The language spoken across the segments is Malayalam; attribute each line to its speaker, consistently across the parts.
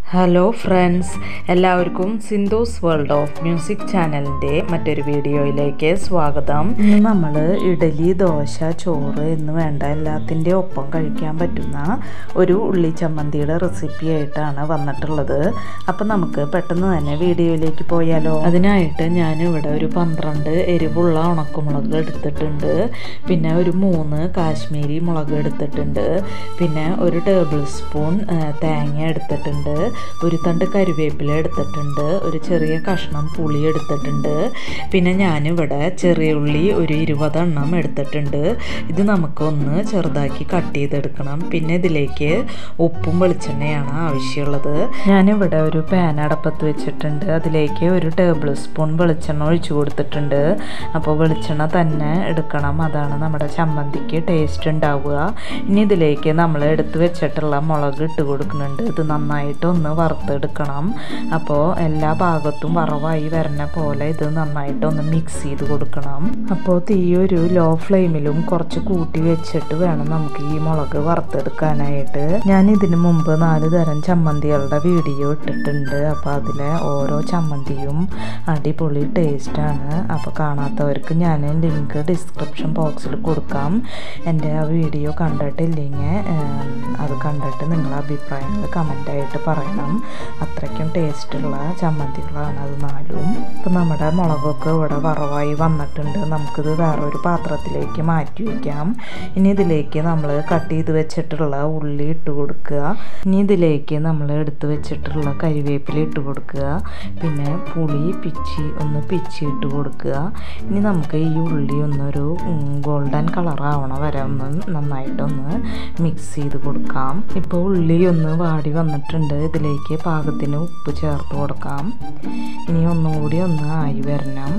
Speaker 1: ഹലോ ഫ്രണ്ട്സ് എല്ലാവർക്കും സിന്ധൂസ് വേൾഡ് ഓഫ് മ്യൂസിക് ചാനലിൻ്റെ മറ്റൊരു വീഡിയോയിലേക്ക് സ്വാഗതം ഇന്ന് നമ്മൾ ഇഡലി ദോശ ചോറ് എന്ന് വേണ്ട എല്ലാത്തിൻ്റെ ഒപ്പം കഴിക്കാൻ പറ്റുന്ന ഒരു ഉള്ളി ചമ്മന്തിയുടെ റെസിപ്പി ആയിട്ടാണ് വന്നിട്ടുള്ളത് അപ്പം നമുക്ക് പെട്ടെന്ന് തന്നെ വീഡിയോയിലേക്ക് പോയാലോ അതിനായിട്ട് ഞാനിവിടെ ഒരു പന്ത്രണ്ട് എരിവുള്ള ഉണക്കമുളക് എടുത്തിട്ടുണ്ട് പിന്നെ ഒരു മൂന്ന് കാശ്മീരി മുളക് എടുത്തിട്ടുണ്ട് പിന്നെ ഒരു ടേബിൾ സ്പൂൺ ആ, തേങ്ങ എടുത്തിട്ടുണ്ട് ഒരു തണ്ട് കരുവേപ്പില എടുത്തിട്ടുണ്ട് ഒരു ചെറിയ കഷ്ണം പുളി എടുത്തിട്ടുണ്ട് പിന്നെ ഞാനിവിടെ ചെറിയ ഉള്ളി ഒരു ഇരുപതെണ്ണം എടുത്തിട്ടുണ്ട് ഇത് നമുക്കൊന്ന് ചെറുതാക്കി കട്ട് ചെയ്തെടുക്കണം പിന്നെ ഇതിലേക്ക് ഉപ്പും വെളിച്ചെണ്ണയാണ് ആവശ്യമുള്ളത് ഞാനിവിടെ ഒരു പാൻ അടപ്പത്ത് വെച്ചിട്ടുണ്ട് അതിലേക്ക് ഒരു ടേബിൾ സ്പൂൺ വെളിച്ചെണ്ണ ഒഴിച്ചു കൊടുത്തിട്ടുണ്ട് അപ്പോൾ വെളിച്ചെണ്ണ തന്നെ എടുക്കണം അതാണ് നമ്മുടെ ചമ്മന്തിക്ക് ടേസ്റ്റ് ഉണ്ടാവുക ഇനി ഇതിലേക്ക് നമ്മൾ എടുത്ത് വെച്ചിട്ടുള്ള മുളക് ഇട്ട് കൊടുക്കുന്നുണ്ട് ഇത് നന്നായിട്ട് ഒന്ന് വറുത്തെടുക്കണം അപ്പോൾ എല്ലാ ഭാഗത്തും വറവായി വരുന്ന പോലെ ഇത് നന്നായിട്ട് ഒന്ന് മിക്സ് ചെയ്ത് കൊടുക്കണം അപ്പോൾ തീ ഒരു ലോ ഫ്ലെയിമിലും കുറച്ച് കൂട്ടി വെച്ചിട്ട് വേണം നമുക്ക് ഈ മുളക് വറുത്തെടുക്കാനായിട്ട് ഞാൻ ഇതിനു മുമ്പ് നാല് തരം ചമ്മന്തികളുടെ വീഡിയോ ഇട്ടിട്ടുണ്ട് അപ്പോൾ അതിലെ ഓരോ ചമ്മന്തിയും അടിപൊളി ടേസ്റ്റാണ് അപ്പോൾ കാണാത്തവർക്ക് ഞാൻ ലിങ്ക് ഡിസ്ക്രിപ്ഷൻ ബോക്സിൽ കൊടുക്കാം എൻ്റെ ആ വീഡിയോ കണ്ടിട്ടില്ലെങ്കിൽ ഏം, അത് കണ്ടിട്ട് നിങ്ങളുടെ അഭിപ്രായങ്ങൾ കമൻ്റായിട്ട് പറയണം അത്രയ്ക്കും ടേസ്റ്റുള്ള ചമ്മന്തികളാണ് അത് നാലും ഇപ്പം നമ്മുടെ മുളകൊക്കെ ഇവിടെ വറവായി വന്നിട്ടുണ്ട് നമുക്കിത് വേറൊരു പാത്രത്തിലേക്ക് മാറ്റി വയ്ക്കാം ഇനി ഇതിലേക്ക് നമ്മൾ കട്ട് ചെയ്ത് വെച്ചിട്ടുള്ള ഉള്ളി ഇട്ട് കൊടുക്കുക ഇനി ഇതിലേക്ക് നമ്മൾ എടുത്ത് വെച്ചിട്ടുള്ള കരിവേപ്പില ഇട്ട് കൊടുക്കുക പിന്നെ പുളി പിച്ചി ഒന്ന് പിച്ചി ഇട്ട് കൊടുക്കുക ഇനി നമുക്ക് ഈ ഉള്ളി ഒന്നൊരു ഗോൾഡൻ കളർ ആവണ വരെ ഒന്ന് നന്നായിട്ടൊന്ന് മിക്സ് ചെയ്ത് കൊടുക്കാം ഇപ്പോൾ ഉള്ളി ഒന്ന് വാടി വന്നിട്ടുണ്ട് ഇതിലേക്ക് പാകത്തിന് ഉപ്പ് ചേർത്ത് കൊടുക്കാം ഇനി ഒന്നും കൂടി ഒന്ന് ആയി വരണം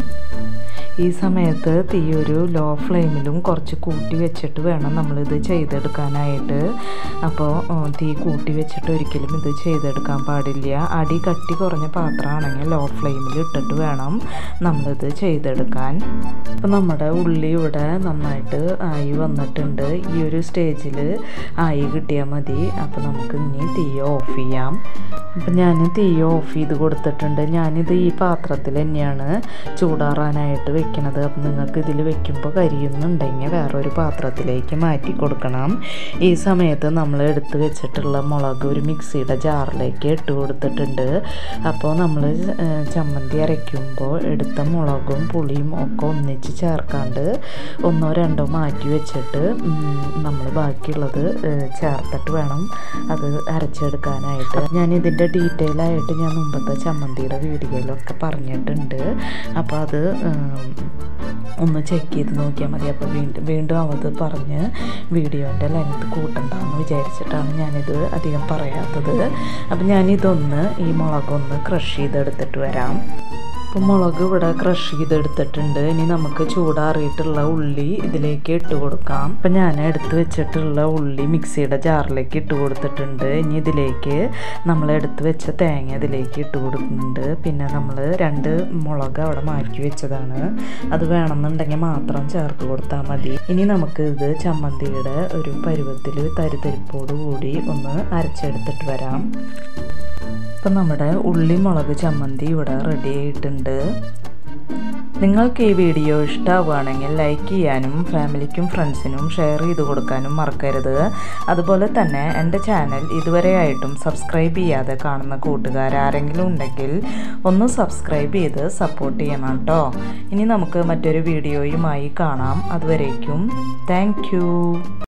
Speaker 1: ഈ സമയത്ത് തീ ഒരു ലോ ഫ്ലെയിമിലും കുറച്ച് കൂട്ടി വെച്ചിട്ട് വേണം നമ്മളിത് ചെയ്തെടുക്കാനായിട്ട് അപ്പോൾ ഉം, തീ കൂട്ടി വെച്ചിട്ട് ഒരിക്കലും ഇത് ചെയ്തെടുക്കാൻ പാടില്ല അടി കട്ടി കുറഞ്ഞ പാത്രമാണെങ്കിൽ ലോ ഫ്ലെയിമിൽ ഇട്ടിട്ട് വേണം നമ്മളിത് ചെയ്തെടുക്കാൻ അപ്പോൾ നമ്മുടെ ഉള്ളി ഇവിടെ നന്നായിട്ട് ആയി വന്നിട്ടുണ്ട് ഈ ഒരു സ്റ്റേജിൽ ആയി കിട്ടിയാൽ മതി അപ്പോൾ നമുക്ക് ഇനി തീ ഓഫ് ചെയ്യാം അപ്പം ഞാൻ തീ ഓഫ് ചെയ്ത് കൊടുത്തിട്ടുണ്ട് ഞാനിത് ഈ പാത്രത്തിൽ തന്നെയാണ് ചൂടാറാനായിട്ട് വെക്കണത് അപ്പം നിങ്ങൾക്ക് ഇതിൽ വെക്കുമ്പോൾ കരിയുന്നുണ്ടെങ്കിൽ വേറൊരു പാത്രത്തിലേക്ക് മാറ്റി കൊടുക്കണം ഈ സമയത്ത് നമ്മൾ എടുത്ത് വെച്ചിട്ടുള്ള മുളക് ഒരു മിക്സിയുടെ ജാറിലേക്ക് ഇട്ട് കൊടുത്തിട്ടുണ്ട് അപ്പോൾ നമ്മൾ ചമ്മന്തി അരയ്ക്കുമ്പോൾ എടുത്ത മുളകും പുളിയും ഒക്കെ ഒന്നിച്ച് ചേർക്കാണ്ട് ഒന്നോ രണ്ടോ മാറ്റി വെച്ചിട്ട് നമ്മൾ ബാക്കിയുള്ളത് ഏഹ്, ചേർത്തിട്ട് വേണം അത് അരച്ചെടുക്കാനായിട്ട് ഞാൻ ഇതിൻ്റെ ഡീറ്റെയിൽ ആയിട്ട് ഞാൻ മുമ്പത്തെ ചമ്മന്തിയുടെ വീഡിയോയിലൊക്കെ പറഞ്ഞിട്ടുണ്ട് അപ്പോൾ അത് ഏം, ഒന്ന് ചെക്ക് ചെയ്ത് നോക്കിയാൽ മതി അപ്പോൾ വീണ്ടും വീണ്ടും അവത് പറഞ്ഞ് വീഡിയോൻ്റെ ലെങ്ത് കൂട്ടണ്ടെന്ന് വിചാരിച്ചിട്ടാണ് ഞാനിത് അധികം പറയാത്തത് അപ്പം ഞാനിതൊന്ന് ഈ മുളകൊന്ന് ക്രഷ് ചെയ്തെടുത്തിട്ട് വരാം അപ്പോൾ മുളക് ഇവിടെ ക്രഷ് ചെയ്തെടുത്തിട്ടുണ്ട് ഇനി നമുക്ക് ചൂടാറിയിട്ടുള്ള ഉള്ളി ഇതിലേക്ക് ഇട്ട് കൊടുക്കാം അപ്പം ഞാൻ എടുത്ത് വെച്ചിട്ടുള്ള ഉള്ളി മിക്സിയുടെ ജാറിലേക്ക് ഇട്ട് കൊടുത്തിട്ടുണ്ട് ഇനി ഇതിലേക്ക് നമ്മൾ എടുത്ത് വെച്ച തേങ്ങ ഇതിലേക്ക് ഇട്ട് കൊടുക്കുന്നുണ്ട് പിന്നെ നമ്മൾ രണ്ട് മുളക് അവിടെ മാറ്റി വെച്ചതാണ് അത് വേണമെന്നുണ്ടെങ്കിൽ മാത്രം ചേർത്ത് കൊടുത്താൽ മതി ഇനി നമുക്ക് ഇത് ചമ്മന്തിയുടെ ഒരു പരുവത്തിൽ തരിതരിപ്പോട് കൂടി ഒന്ന് അരച്ചെടുത്തിട്ട് വരാം ഇപ്പം നമ്മുടെ ഉള്ളി മുളക് ചമ്മന്തി ഇവിടെ റെഡി ആയിട്ടുണ്ട് നിങ്ങൾക്ക് ഈ വീഡിയോ ഇഷ്ടമാവുകയാണെങ്കിൽ ലൈക്ക് ചെയ്യാനും ഫാമിലിക്കും ഫ്രണ്ട്സിനും ഷെയർ ചെയ്ത് കൊടുക്കാനും മറക്കരുത് അതുപോലെ തന്നെ എൻ്റെ ചാനൽ ഇതുവരെയായിട്ടും സബ്സ്ക്രൈബ് ചെയ്യാതെ കാണുന്ന കൂട്ടുകാർ ആരെങ്കിലും ഉണ്ടെങ്കിൽ ഒന്ന് സബ്സ്ക്രൈബ് ചെയ്ത് സപ്പോർട്ട് ചെയ്യണം കേട്ടോ ഇനി നമുക്ക് മറ്റൊരു വീഡിയോയുമായി കാണാം അതുവരേക്കും താങ്ക്